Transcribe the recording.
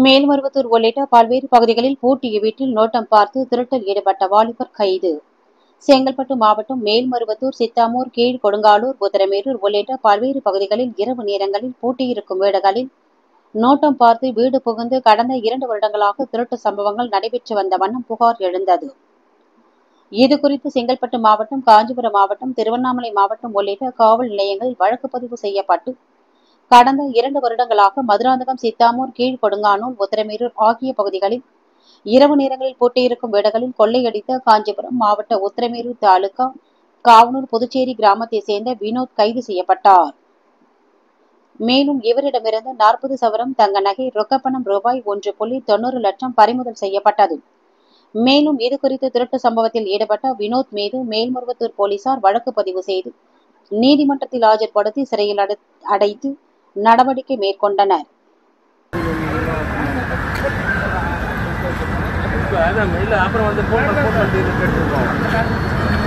மேல்மருவத்தூர் உள்ளிட்ட பல்வேறு பகுதிகளில் பூட்டிய வீட்டில் நோட்டம் பார்த்து திருட்டில் ஈடுபட்ட வாலிபர் கைது செங்கல்பட்டு மாவட்டம் மேல்மருவத்தூர் சித்தாமூர் கீழ் கொடுங்காலூர் உத்தரமேரூர் உள்ளிட்ட பல்வேறு பகுதிகளில் இரவு நேரங்களில் பூட்டியிருக்கும் வீடுகளில் நோட்டம் பார்த்து வீடு புகுந்து கடந்த இரண்டு வருடங்களாக திருட்டு சம்பவங்கள் நடைபெற்று வந்த வண்ணம் புகார் எழுந்தது இதுகுறித்து செங்கல்பட்டு மாவட்டம் காஞ்சிபுரம் மாவட்டம் திருவண்ணாமலை மாவட்டம் உள்ளிட்ட காவல் நிலையங்களில் வழக்கு பதிவு செய்யப்பட்டு கடந்த இரண்டு வருடங்களாக மதுராந்தகம் சித்தாமூர் கீழ் கொடுங்கானூர் உத்தரமேரூர் ஆகிய பகுதிகளில் இரவு நேரங்களில் பூட்டியிருக்கும் வீடுகளில் கொள்ளையடித்த காஞ்சிபுரம் மாவட்ட உத்தரமேரூர் தாலுகா காவனூர் புதுச்சேரி கிராமத்தைச் சேர்ந்த வினோத் கைது செய்யப்பட்டார் மேலும் இவரிடமிருந்து நாற்பது சவரம் தங்க நகை ரொக்கப்பணம் ரூபாய் ஒன்று புள்ளி தொண்ணூறு லட்சம் பறிமுதல் செய்யப்பட்டது மேலும் இதுகுறித்து திருட்டு சம்பவத்தில் ஈடுபட்ட வினோத் மீது மேல்மருவத்தூர் போலீசார் வழக்கு பதிவு செய்து நீதிமன்றத்தில் ஆஜர்படுத்தி சிறையில் அடை- அடைத்து நடவடிக்கை மேற்கொண்டனர் அதான் இல்லை அப்புறம் வந்து ஃபோன் ஃபோன் பண்ணி கேட்டுருக்கோம்